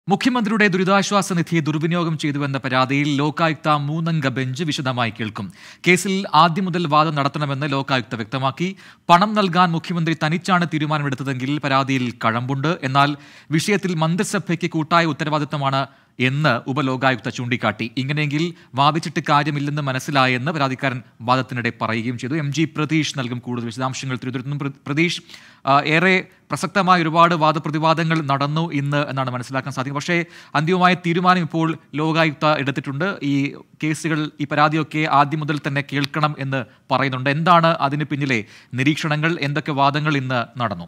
മുഖ്യമന്ത്രിയുടെ ദുരിതാശ്വാസ നിധി ദുർവിനിയോഗം ചെയ്തുവെന്ന പരാതിയിൽ ലോകായുക്ത മൂന്നംഗ ബെഞ്ച് വിശദമായി കേൾക്കും കേസിൽ ആദ്യം മുതൽ വാദം നടത്തണമെന്ന് ലോകായുക്ത വ്യക്തമാക്കി പണം നൽകാൻ മുഖ്യമന്ത്രി തനിച്ചാണ് തീരുമാനമെടുത്തതെങ്കിൽ പരാതിയിൽ കഴമ്പുണ്ട് എന്നാൽ വിഷയത്തിൽ മന്ത്രിസഭയ്ക്ക് കൂട്ടായ ഉത്തരവാദിത്തമാണ് എന്ന് ഉപലോകായുക്ത ചൂണ്ടിക്കാട്ടി ഇങ്ങനെയെങ്കിൽ വാദിച്ചിട്ട് കാര്യമില്ലെന്ന് മനസ്സിലായെന്ന് പരാതിക്കാരൻ വാദത്തിനിടെ പറയുകയും ചെയ്തു എം ജി പ്രതീഷ് നൽകും കൂടുതൽ വിശദാംശങ്ങൾ തിരുവനന്തപുരത്ത് നിന്നും പ്ര- പ്രതീഷ് ആ, ഏറെ പ്രസക്തമായ ഒരുപാട് വാദപ്രതിവാദങ്ങൾ നടന്നു ഇന്ന് എന്നാണ് മനസ്സിലാക്കാൻ സാധിക്കും പക്ഷേ അന്തിമമായ തീരുമാനം ഇപ്പോൾ ലോകായുക്ത എടുത്തിട്ടുണ്ട് ഈ കേസുകൾ ഈ പരാതിയൊക്കെ ആദ്യം മുതൽ തന്നെ കേൾക്കണം എന്ന് പറയുന്നുണ്ട് എന്താണ് അതിന് പിന്നിലെ നിരീക്ഷണങ്ങൾ എന്തൊക്കെ വാദങ്ങൾ ഇന്ന് നടന്നു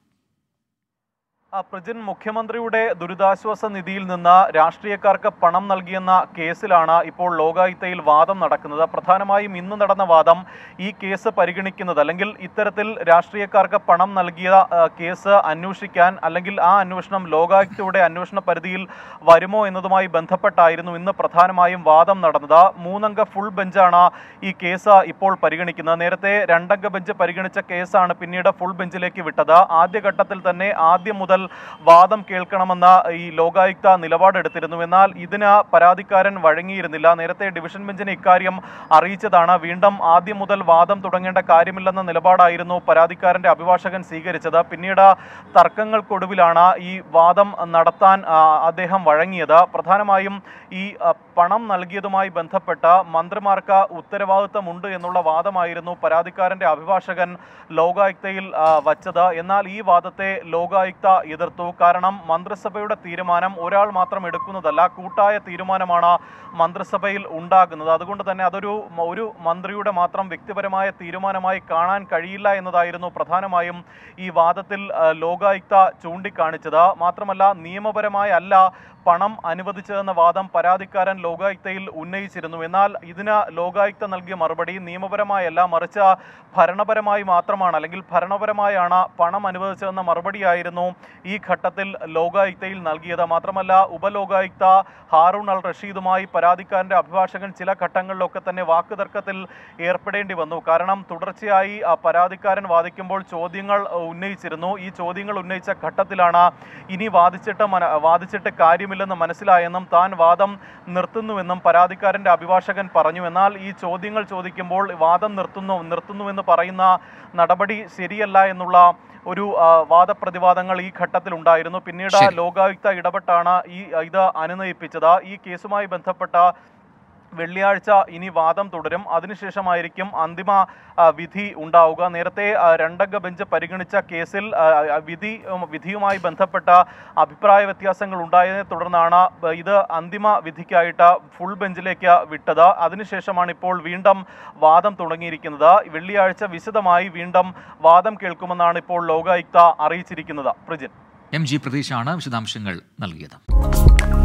ആ, പ്രജിൻ മുഖ്യമന്ത്രിയുടെ ദുരിതാശ്വാസ നിധിയിൽ നിന്ന് രാഷ്ട്രീയക്കാർക്ക് പണം നൽകിയെന്ന കേസിലാണ് ഇപ്പോൾ ലോകായുക്തയിൽ വാദം നടക്കുന്നത് പ്രധാനമായും ഇന്ന് നടന്ന വാദം ഈ കേസ് പരിഗണിക്കുന്നത് അല്ലെങ്കിൽ ഇത്തരത്തിൽ രാഷ്ട്രീയക്കാർക്ക് പണം നൽകിയ ആ, കേസ് അന്വേഷിക്കാൻ അല്ലെങ്കിൽ ആ അന്വേഷണം ലോകായുക്തയുടെ അന്വേഷണ പരിധിയിൽ വരുമോ എന്നതുമായി ബന്ധപ്പെട്ടായിരുന്നു ഇന്ന് പ്രധാനമായും വാദം നടന്നത് മൂന്നംഗ ഫുൾ ബെഞ്ചാണ് ഈ കേസ് ഇപ്പോൾ പരിഗണിക്കുന്നത് നേരത്തെ രണ്ടംഗ ബെഞ്ച് പരിഗണിച്ച കേസാണ് പിന്നീട് ഫുൾ ബെഞ്ചിലേക്ക് വിട്ടത് ആദ്യഘട്ടത്തിൽ തന്നെ ആദ്യം മുതൽ വാദം കേൾക്കണമെന്ന ഈ ലോകായുക്ത നിലപാടെടുത്തിരുന്നു എന്നാൽ ഇതിന് പരാതിക്കാരൻ വഴങ്ങിയിരുന്നില്ല നേരത്തെ ഡിവിഷൻ ബെഞ്ചിന് ഇക്കാര്യം അറിയിച്ചതാണ് വീണ്ടും ആദ്യം മുതൽ വാദം തുടങ്ങേണ്ട കാര്യമില്ലെന്ന നിലപാടായിരുന്നു പരാതിക്കാരന്റെ അഭിഭാഷകൻ സ്വീകരിച്ചത് പിന്നീട് തർക്കങ്ങൾക്കൊടുവിലാണ് ഈ വാദം നടത്താൻ ആ, അദ്ദേഹം വഴങ്ങിയത് പ്രധാനമായും ഈ ആ, പണം നൽകിയതുമായി ബന്ധപ്പെട്ട് മന്ത്രിമാർക്ക് ഉത്തരവാദിത്തമുണ്ട് എന്നുള്ള വാദമായിരുന്നു പരാതിക്കാരന്റെ അഭിഭാഷകൻ ലോകായുക്തയിൽ ആ, വച്ചത് എന്നാൽ ഈ വാദത്തെ ലോകായുക്ത എതിർത്തു കാരണം മന്ത്രിസഭയുടെ തീരുമാനം ഒരാൾ മാത്രം എടുക്കുന്നതല്ല കൂട്ടായ തീരുമാനമാണ് മന്ത്രിസഭയിൽ ഉണ്ടാകുന്നത് അതുകൊണ്ട് തന്നെ അതൊരു ഒരു മന്ത്രിയുടെ മാത്രം വ്യക്തിപരമായ തീരുമാനമായി കാണാൻ കഴിയില്ല എന്നതായിരുന്നു പ്രധാനമായും ഈ വാദത്തിൽ ആ, ലോകായുക്ത ചൂണ്ടിക്കാണിച്ചത് മാത്രമല്ല നിയമപരമായ അല്ല പണം അനുവദിച്ചതെന്ന വാദം പരാതിക്കാരൻ ലോകായുക്തയിൽ ഉന്നയിച്ചിരുന്നു എന്നാൽ ഇതിന് ലോകായുക്ത നൽകിയ മറുപടി നിയമപരമായല്ല മറിച്ച് ഭരണപരമായി മാത്രമാണ് അല്ലെങ്കിൽ ഭരണപരമായാണ് പണം അനുവദിച്ചതെന്ന മറുപടിയായിരുന്നു ഈ ഘട്ടത്തിൽ ലോകായുക്തയിൽ നൽകിയത് മാത്രമല്ല ഉപലോകായുക്ത ഹാറൂൺ അൽ റഷീദുമായി പരാതിക്കാരന്റെ അഭിഭാഷകൻ ചില ഘട്ടങ്ങളിലൊക്കെ തന്നെ വാക്കുതർക്കത്തിൽ ഏർപ്പെടേണ്ടി വന്നു കാരണം തുടർച്ചയായി ആ പരാതിക്കാരൻ വാദിക്കുമ്പോൾ ചോദ്യങ്ങൾ അഹ്, ഉന്നയിച്ചിരുന്നു ഈ ചോദ്യങ്ങൾ ഉന്നയിച്ച ഘട്ടത്തിലാണ് ഇനി വാദിച്ചിട്ട് മന- വാദിച്ചിട്ട് കാര്യമില്ലെന്ന് മനസ്സിലായെന്നും താൻ വാദം നിർത്തുന്നുവെന്നും പരാതിക്കാരന്റെ അഭിഭാഷകൻ പറഞ്ഞു എന്നാൽ ഈ ചോദ്യങ്ങൾ ചോദിക്കുമ്പോൾ വാദം നിർത്തുന്നു നിർത്തുന്നുവെന്ന് പറയുന്ന നടപടി ശരിയല്ല എന്നുള്ള ഒരു ആ, വാദപ്രതിവാദങ്ങൾ ഈ ഘട്ടത്തിൽ ഉണ്ടായിരുന്നു പിന്നീട് ശരി. ലോകായുക്ത ഇടപെട്ടാണ് ഈ ഇത് അനുനയിപ്പിച്ചത് ഈ കേസുമായി ബന്ധപ്പെട്ട വെള്ളിയാഴ്ച ഇനി വാദം തുടരും അതിനുശേഷമായിരിക്കും അന്തിമ ആ, വിധി ഉണ്ടാവുക നേരത്തെ ആ, രണ്ടംഗ ബെഞ്ച് പരിഗണിച്ച കേസിൽ ആ, ആ, വിധി ഉം, വിധിയുമായി ബന്ധപ്പെട്ട അഭിപ്രായ വ്യത്യാസങ്ങൾ ഉണ്ടായതിനെ തുടർന്നാണ് ബ- ഇത് അന്തിമ വിധിക്കായിട്ട് ഫുൾ ബെഞ്ചിലേക്ക് വിട്ടത് അതിനുശേഷമാണ് ഇപ്പോൾ വീണ്ടും വാദം തുടങ്ങിയിരിക്കുന്നത് വെള്ളിയാഴ്ച വിശദമായി വീണ്ടും വാദം കേൾക്കുമെന്നാണ് ഇപ്പോൾ ലോകായുക്ത അറിയിച്ചിരിക്കുന്നത് പ്രജിൻ എം ജി പ്രതീഷാണ് വിശദാംശങ്ങൾ നൽകിയത്